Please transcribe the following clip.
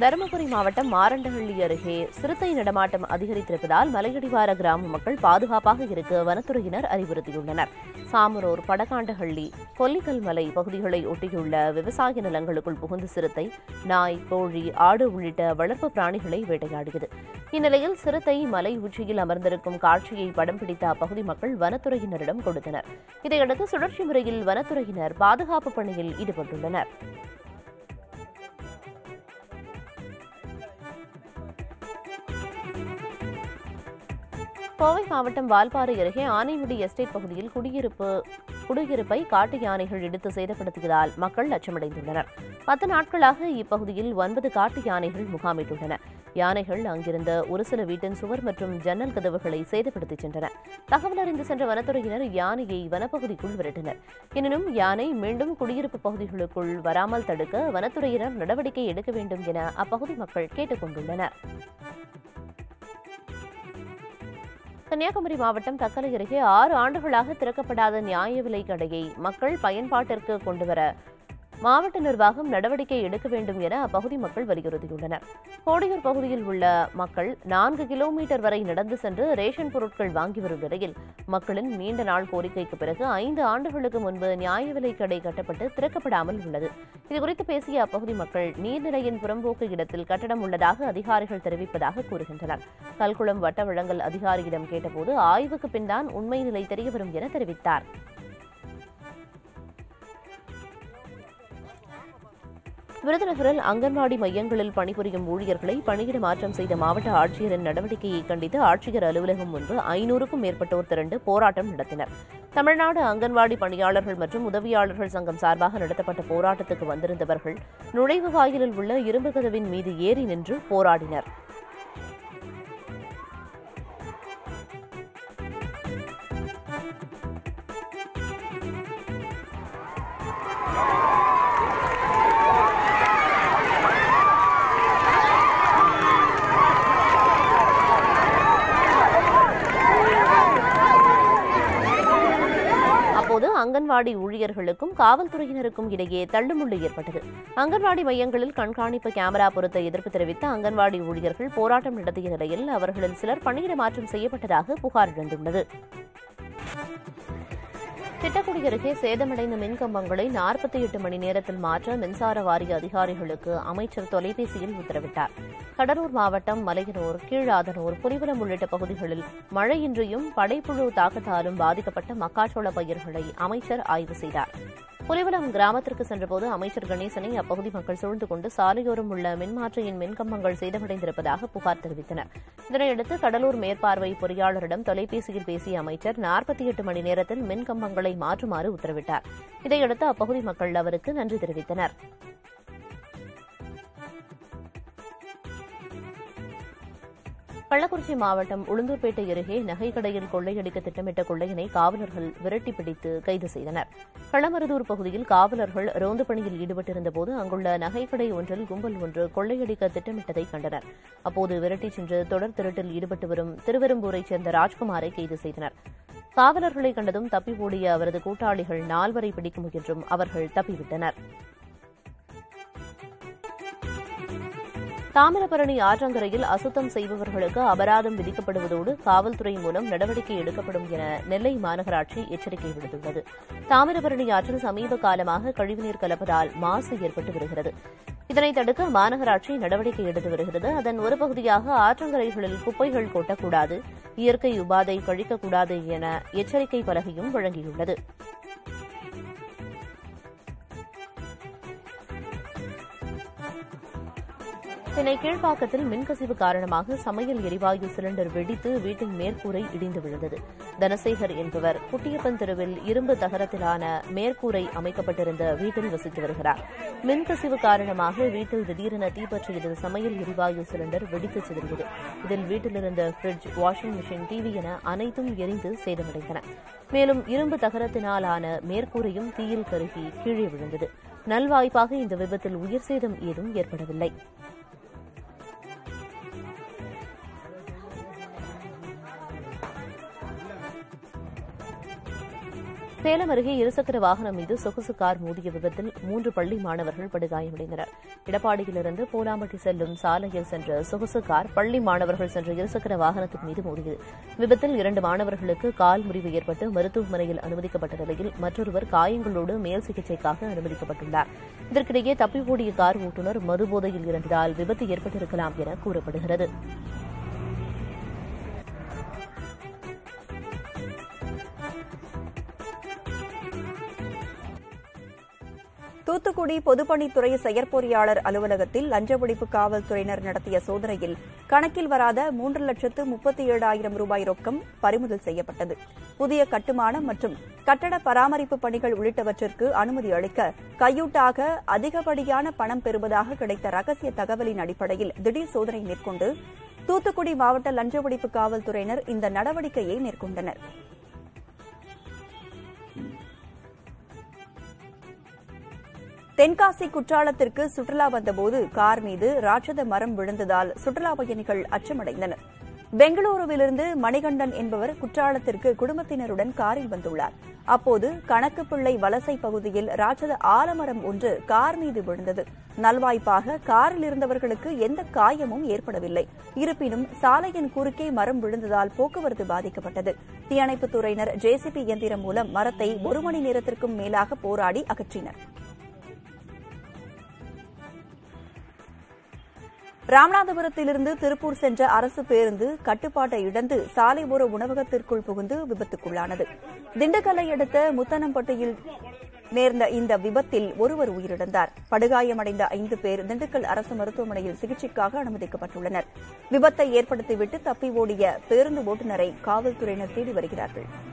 தருமபுரி மாவட்டம் மாரண்டஹள்ளி அருகே சிறுத்தை நடமாட்டம் அதிகரித்திருப்பதால் மலையடிவார கிராம மக்கள் பாதுகாப்பாக இருக்க வனத்துறையினர் அறிவுறுத்தியுள்ளனர் சாமரூர் படகாண்டஹள்ளி கொல்லிக்கல் மலை பகுதிகளை ஒட்டியுள்ள விவசாய நிலங்களுக்குள் புகுந்து சிறுத்தை நாய் கோழி ஆடு உள்ளிட்ட வளர்ப்பு பிராணிகளை வேட்டையாடியது இந்நிலையில் சிறுத்தை மலை உச்சியில் அமர்ந்திருக்கும் காட்சியை படம் பிடித்த அப்பகுதி மக்கள் வனத்துறையினரிடம் கொடுத்தனர் இதையடுத்து சுழற்சி முறையில் வனத்துறையினர் பாதுகாப்பு பணியில் ஈடுபட்டுள்ளனர் கோவை மாவட்டம் வால்பாறை அருகே ஆனைமுடி எஸ்டேட் பகுதியில் குடியிருப்பு குடியிருப்பை காட்டு யானைகள் இடித்து சேதப்படுத்தியதால் மக்கள் அச்சமடைந்துள்ளனர் பத்து நாட்களாக இப்பகுதியில் ஒன்பது காட்டு யானைகள் முகாமிட்டுள்ளன யானைகள் அங்கிருந்த ஒரு சில வீட்டின் சுவர் மற்றும் ஜன்னல் கதவுகளை சேதப்படுத்திச் சென்றன தகவல் அறிந்து சென்ற வனத்துறையினர் யானையை வனப்பகுதிக்குள் விரட்டினர் எனினும் யானை மீண்டும் குடியிருப்பு பகுதிகளுக்குள் வராமல் தடுக்க வனத்துறையினர் நடவடிக்கை எடுக்க வேண்டும் என அப்பகுதி மக்கள் கேட்டுக் கொண்டுள்ளனர் கன்னியாகுமரி மாவட்டம் தக்கலை அருகே ஆறு ஆண்டுகளாக திறக்கப்படாத நியாய விலைக் கடையை மக்கள் பயன்பாட்டிற்கு கொண்டுவர மாவட்ட நிர்வாகம் நடவடிக்கை எடுக்க வேண்டும் என அப்பகுதி மக்கள் வலியுறுத்தியுள்ளனர் கோடியூர் பகுதியில் உள்ள மக்கள் நான்கு கிலோமீட்டர் வரை நடந்து சென்று ரேஷன் பொருட்கள் வாங்கி வரும் நிலையில் மக்களின் நீண்ட நாள் கோரிக்கைக்கு பிறகு ஐந்து ஆண்டுகளுக்கு முன்பு நியாய விலைக் கடை கட்டப்பட்டு திறக்கப்படாமல் உள்ளது இதுகுறித்து பேசிய அப்பகுதி மக்கள் நீர்நிலையின் புறம்போக்கு இடத்தில் கட்டடம் உள்ளதாக அதிகாரிகள் தெரிவிப்பதாக கூறுகின்றனர் கல்குளம் வட்ட வழங்கல் அதிகாரியிடம் கேட்டபோது ஆய்வுக்கு பின்தான் உண்மை நிலை தெரியவரும் என தெரிவித்தார் விருதுநகரில் அங்கன்வாடி மையங்களில் பணிபுரியும் ஊழியர்களை பணியிட மாற்றம் செய்த மாவட்ட ஆட்சியரின் நடவடிக்கையை கண்டித்து ஆட்சியர் அலுவலகம் முன்பு ஐநூறுக்கும் மேற்பட்டோர் திரண்டு போராட்டம் நடத்தினர் தமிழ்நாடு அங்கன்வாடி பணியாளர்கள் மற்றும் உதவியாளர்கள் சங்கம் சார்பாக நடத்தப்பட்ட போராட்டத்துக்கு வந்திருந்தவர்கள் நுழைவு வாயிலில் உள்ள இரும்பு கதவின் மீது ஏறி நின்று போராடினர் அப்போது அங்கன்வாடி ஊழியர்களுக்கும் காவல்துறையினருக்கும் இடையே தள்ளுமுள்ளு ஏற்பட்டது அங்கன்வாடி மையங்களில் கண்காணிப்பு கேமரா பொருத்த எதிர்ப்பு தெரிவித்த அங்கன்வாடி ஊழியர்கள் போராட்டம் நடத்திய நிலையில் அவர்களில் சிலர் பணியிட மாற்றம் செய்யப்பட்டதாக புகார் எழுந்துள்ளது திட்டக்குடி அருகே சேதமடைந்த மின்கம்பங்களை நாற்பத்தி எட்டு மணி நேரத்தில் மாற்ற மின்சார வாரிய அதிகாரிகளுக்கு அமைச்சர் தொலைபேசியில் உத்தரவிட்டார் கடலூர் மாவட்டம் மலையனூர் கீழாதனூர் புலிவலம் உள்ளிட்ட பகுதிகளில் மழையின்றியும் படைப்புழு தாக்கத்தாலும் பாதிக்கப்பட்ட மக்காச்சோள பயிர்களை அமைச்சர் ஆய்வு செய்தார் புலிவலம் கிராமத்திற்கு சென்றபோது அமைச்சர் கணேசனை அப்பகுதி மக்கள் சூழ்ந்து கொண்டு சாலையோரம் உள்ள மின்மாற்றியின் மின்கம்பங்கள் சேதமடைந்திருப்பதாக புகார் தெரிவித்தனர் இதனையடுத்து கடலூர் மேற்பார்வை பொறியாளரிடம் தொலைபேசியில் பேசிய அமைச்சர் நாற்பத்தி எட்டு மணி நேரத்தில் மின்கம்பங்களை மாற்றுமாறு உத்தரவிட்டார் இதையடுத்து அப்பகுதி மக்கள் அவருக்கு நன்றி தெரிவித்தனர் கள்ளக்குறிச்சி மாவட்டம் உளுந்தூர்பேட்டை அருகே நகைக்கடையில் கொள்ளையடிக்க திட்டமிட்ட கொள்ளையனை காவலர்கள் விரட்டி பிடித்து கைது செய்தனர் களமருதூர் பகுதியில் காவலர்கள் ரோந்து பணியில் ஈடுபட்டிருந்தபோது அங்குள்ள நகைக்கடை ஒன்றில் கும்பல் ஒன்று கொள்ளையடிக்க திட்டமிட்டதை கண்டனர் அப்போது விரட்டிச் சென்று தொடர் திருட்டில் ஈடுபட்டு வரும் திருவெரும்பூரைச் சேர்ந்த ராஜ்குமாரை கைது செய்தனர் காவலர்களை கண்டதும் தப்பி ஓடிய அவரது கூட்டாளிகள் நால்வரை பிடிக்க முயன்றும் அவர்கள் தப்பிவிட்டனர் தாமிரபரணி ஆற்றங்கரையில் அசுத்தம் செய்பவர்களுக்கு அபராதம் விதிக்கப்படுவதோடு காவல்துறை மூலம் நடவடிக்கை எடுக்கப்படும் என நெல்லை மாநகராட்சி எச்சரிக்கை விடுத்துள்ளது தாமிரபரணி ஆற்றில் சமீப காலமாக கழிவுநீர் கலப்பதால் மாசு ஏற்பட்டு வருகிறது இதனை தடுக்க மாநகராட்சி நடவடிக்கை எடுத்து வருகிறது அதன் ஒரு பகுதியாக ஆற்றங்கரைகளில் குப்பைகள் கொட்டக்கூடாது இயற்கை உபாதை கழிக்கக்கூடாது என எச்சரிக்கை பலகையும் வழங்கியுள்ளது சென்னை கீழ்ப்பாக்கத்தில் மின்கசிவு காரணமாக சமையல் எரிவாயு சிலிண்டர் வெடித்து வீட்டின் மேற்கூரை இடிந்து விழுந்தது தனசேகர் என்பவர் குட்டியப்பன் தெருவில் இரும்பு தகரத்திலான மேற்கூரை அமைக்கப்பட்டிருந்த வீட்டில் வசித்து வருகிறார் மின்கசிவு காரணமாக வீட்டில் திடீரென தீப்பற்றியது சமையல் எரிவாயு சிலிண்டர் வெடித்து சிதறியது இதில் வீட்டிலிருந்த ஃபிரிட்ஜ் வாஷிங் மிஷின் டிவி என அனைத்தும் எரிந்து சேதமடைந்தன மேலும் இரும்பு தகரத்தினாலான மேற்கூரையும் தீயில் கருகி கீழே விழுந்தது நல்வாய்ப்பாக இந்த விபத்தில் உயிர் சேதம் ஏதும் ஏற்படவில்லை சேலம் அருகே இருசக்கர வாகனம் மீது சொகுசு கார் மோதிய விபத்தில் மூன்று பள்ளி மாணவர்கள் படுகாயமடைந்தனர் இடப்பாடியிலிருந்து பூலாம்பட்டி செல்லும் சாலையில் சென்ற சொகுசு கார் பள்ளி மாணவர்கள் சென்ற இருசக்கர வாகனத்தின் மீது மோதியது விபத்தில் இரண்டு மாணவர்களுக்கு கால் முறிவு ஏற்பட்டு மருத்துவமனையில் அனுமதிக்கப்பட்ட நிலையில் மற்றொருவர் காயங்களோடு மேல் சிகிச்சைக்காக அனுமதிக்கப்பட்டுள்ளார் இதற்கிடையே தப்பி ஓடிய கார் ஓட்டுநர் மதுபோதையில் இருந்ததால் விபத்து ஏற்பட்டிருக்கலாம் என கூறப்படுகிறது தூத்துக்குடி பொதுப்பணித்துறை செயற்பொறியாளர் அலுவலகத்தில் லஞ்ச ஒழிப்பு காவல்துறையினர் நடத்திய சோதனையில் கணக்கில் வராத மூன்று லட்சத்து முப்பத்தி ஏழாயிரம் ரூபாய் ரொக்கம் பறிமுதல் செய்யப்பட்டது புதிய கட்டுமானம் மற்றும் கட்டட பராமரிப்பு பணிகள் உள்ளிட்டவற்றிற்கு அனுமதி அளிக்க கையூட்டாக அதிகப்படியான பணம் பெறுவதாக கிடைத்த ரகசிய தகவலின் அடிப்படையில் திடீர் சோதனை மேற்கொண்டு தூத்துக்குடி மாவட்ட லஞ்ச ஒழிப்பு காவல்துறையினர் இந்த நடவடிக்கையை மேற்கொண்டனர் தென்காசி குற்றாலத்திற்கு சுற்றுலா வந்தபோது கார் மீது ராட்சத மரம் விழுந்ததால் சுற்றுலா பயணிகள் அச்சமடைந்தனர் பெங்களூருவிலிருந்து மணிகண்டன் என்பவர் குற்றாலத்திற்கு குடும்பத்தினருடன் காரில் வந்துள்ளார் அப்போது கணக்கு பிள்ளை வலசை பகுதியில் ராட்சத ஆலமரம் ஒன்று கார் மீது விழுந்தது நல்வாய்ப்பாக காரில் இருந்தவர்களுக்கு எந்த காயமும் ஏற்படவில்லை இருப்பினும் சாலையின் குறுக்கே மரம் விழுந்ததால் போக்குவரத்து பாதிக்கப்பட்டது தீயணைப்புத் துறையினர் ஜேசிபி இயந்திரம் மூலம் மரத்தை ஒரு மணி நேரத்திற்கும் மேலாக போராடி அகற்றினர் ராமநாதபுரத்திலிருந்து திருப்பூர் சென்ற அரசு பேருந்து கட்டுப்பாட்டை இழந்து சாலை ஓர உணவகத்திற்குள் புகுந்து விபத்துக்குள்ளானது திண்டுக்கல்லை அடுத்த முத்தனம்பட்டியில் நேர்ந்த இந்த விபத்தில் ஒருவர் உயிரிழந்தார் படுகாயமடைந்த ஐந்து பேர் திண்டுக்கல் அரசு மருத்துவமனையில் சிகிச்சைக்காக அனுமதிக்கப்பட்டுள்ளனர் விபத்தை ஏற்படுத்திவிட்டு தப்பி ஓடிய பேருந்து ஓட்டுநரை காவல்துறையினர் தேடி வருகிறார்கள்